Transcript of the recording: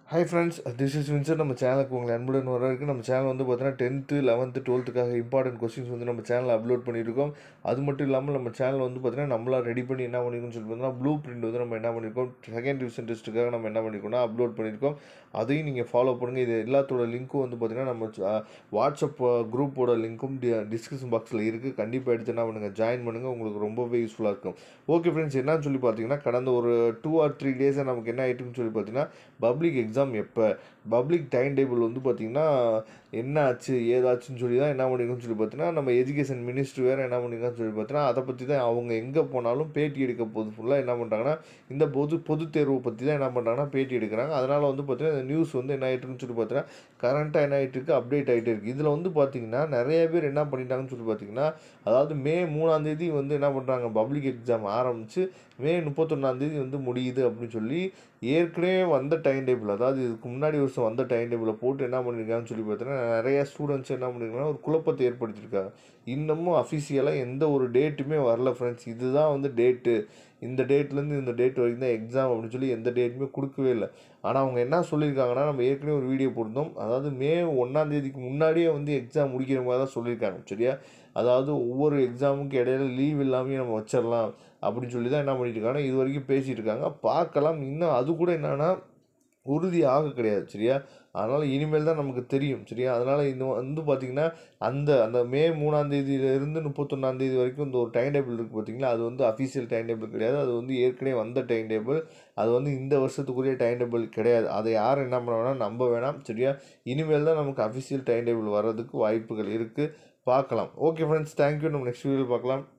hi friends this is Winsor நம்ம சேனலுக்கு உங்களை அன்புடன் வரவேற்கு நம்ம சேனல் வந்து பார்த்தீங்கன்னா டென்த்து லெவன்த்து டுவெல்த்துக்காக இம்பார்ட்டன்ட் கொஸ்டின்ஸ் வந்து நம்ம சேனலில் அப்லோட் பண்ணியிருக்கோம் அது மட்டும் இல்லாமல் நம்ம சேனல் வந்து பார்த்தீங்கன்னா நம்மளா ரெடி பண்ணி என்ன பண்ணியிருக்கோம்னு சொல்லி பார்த்தீங்கன்னா ப்ளூ பிரிண்ட் வந்து நம்ம என்ன பண்ணியிருக்கோம் செகண்ட் டிவிஷன் டெஸ்ட்டுக்காக நம்ம என்ன பண்ணியிருக்கோம்னா அப்லோட் பண்ணியிருக்கோம் அதையும் நீங்கள் ஃபாலோ பண்ணுங்கள் இது எல்லாத்தோட லிங்க்கும் வந்து பார்த்தீங்கன்னா நம்ம அஹ், வாட்ஸ்அப் குரூப்போட லிங்க்கும் டிஸ்கிரிப்ஷன் பாக்ஸில் இருக்குது கண்டிப்பாக எடுத்து என்ன பண்ணுங்கள் ஜாயின் பண்ணுங்கள் உங்களுக்கு ரொம்பவே யூஸ்ஃபுல்லாக இருக்கும் ஓகே ஃப்ரெண்ட்ஸ் என்னன்னு சொல்லி பார்த்தீங்கன்னா கடந்த ஒரு டூ ஆர் த்ரீ டேஸாக நமக்கு என்ன ஆயிட்டுன்னு சொல்லி பார்த்தீங்கன்னா பப்ளிக் எக்ஸாம் எப்போ பப்ளிக் டைம் டேபிள் வந்து பார்த்திங்கன்னா என்ன ஆச்சு ஏதாச்சுன்னு சொல்லி தான் என்ன பண்ணிருக்கோம்னு சொல்லி பார்த்தீங்கன்னா நம்ம எஜுகேஷன் மினிஸ்டர் வேறு என்ன பண்ணிருக்கான்னு சொல்லி பார்த்தீங்கன்னா அதை பற்றி தான் அவங்க எங்கே போனாலும் பேட்டி எடுக்க போது ஃபுல்லாக என்ன பண்ணுறாங்கன்னா இந்த பொது பொது தேர்வை பற்றி தான் என்ன பண்ணுறாங்கன்னா பேட்டி எடுக்கிறாங்க அதனால் வந்து பார்த்தீங்கன்னா இந்த நியூஸ் வந்து என்ன ஆகிட்டுருக்குன்னு சொல்லி பார்த்தீங்கன்னா கரண்ட்டாக என்ன ஆகிட்டு இருக்கு அப்டேட் ஆகிட்டே இருக்குது இதில் வந்து பார்த்தீங்கன்னா நிறைய பேர் என்ன பண்ணிட்டாங்கன்னு சொல்லி பார்த்தீங்கன்னா அதாவது மே மூணாம் தேதி வந்து என்ன பண்ணுறாங்க பப்ளிக் எக்ஸாம் ஆரம்பித்து மே முப்பத்தொன்னாந்தேதி வந்து முடியுது அப்படின்னு சொல்லி ஏற்கனவே வந்த டைம் டேபிள் அதாவது இதுக்கு முன்னாடி வருஷம் வந்த டைம் டேபிளை போட்டு என்ன பண்ணியிருக்காங்கன்னு சொல்லி பார்த்தீங்கன்னா நிறைய ஸ்டூடெண்ட்ஸ் என்ன பண்ணியிருக்காங்கன்னா ஒரு குழப்பத்தை ஏற்படுத்தியிருக்காங்க இன்னமும் அஃபிஷியலாக எந்த ஒரு டேட்டுமே வரல ஃப்ரெண்ட்ஸ் இதுதான் வந்து டேட்டு இந்த டேட்லேருந்து இந்த டேட் வரைக்கும் தான் எக்ஸாம் அப்படின்னு சொல்லி எந்த டேட்டுமே கொடுக்கவே இல்லை ஆனால் அவங்க என்ன சொல்லியிருக்காங்கன்னா நம்ம ஏற்கனவே ஒரு வீடியோ போட்டிருந்தோம் அதாவது மே ஒன்றாம் தேதிக்கு முன்னாடியே வந்து எக்ஸாம் முடிக்கிற மாதிரி தான் சொல்லியிருக்காங்க சரியா அதாவது ஒவ்வொரு எக்ஸாமுக்கு இடையில லீவ் இல்லாமல் நம்ம வச்சிடலாம் அப்படின்னு சொல்லி தான் என்ன பண்ணிட்டு இருக்காங்கன்னா இது வரைக்கும் பேசிகிட்டு இருக்காங்க பார்க்கலாம் இன்னும் அது கூட என்னன்னா உறுதி ஆக கிடையாது சரியா அதனால் இனிமேல் தான் நமக்கு தெரியும் சரியா அதனால் இது வந்து பார்த்திங்கன்னா அந்த அந்த மே மூணாம் தேதியிலேருந்து முப்பத்தொன்னாம் தேதி வரைக்கும் இந்த ஒரு டைம் டேபிள் இருக்குது பார்த்தீங்களா அது வந்து அஃபிஷியல் டைம் டேபிள் கிடையாது அது வந்து ஏற்கனவே வந்த டைம் டேபிள் அது வந்து இந்த வருஷத்துக்குரிய டைம் டேபிள் கிடையாது அதை யாரும் என்ன பண்ண வேணாம் நம்ப வேணாம் சரியா இனிமேல் தான் நமக்கு அஃபிஷியல் டைம் டேபிள் வர்றதுக்கு வாய்ப்புகள் இருக்குது பார்க்கலாம் ஓகே ஃப்ரெண்ட்ஸ் தேங்க்யூ நம்ம நெக்ஸ்ட் வீடியோவில் பார்க்கலாம்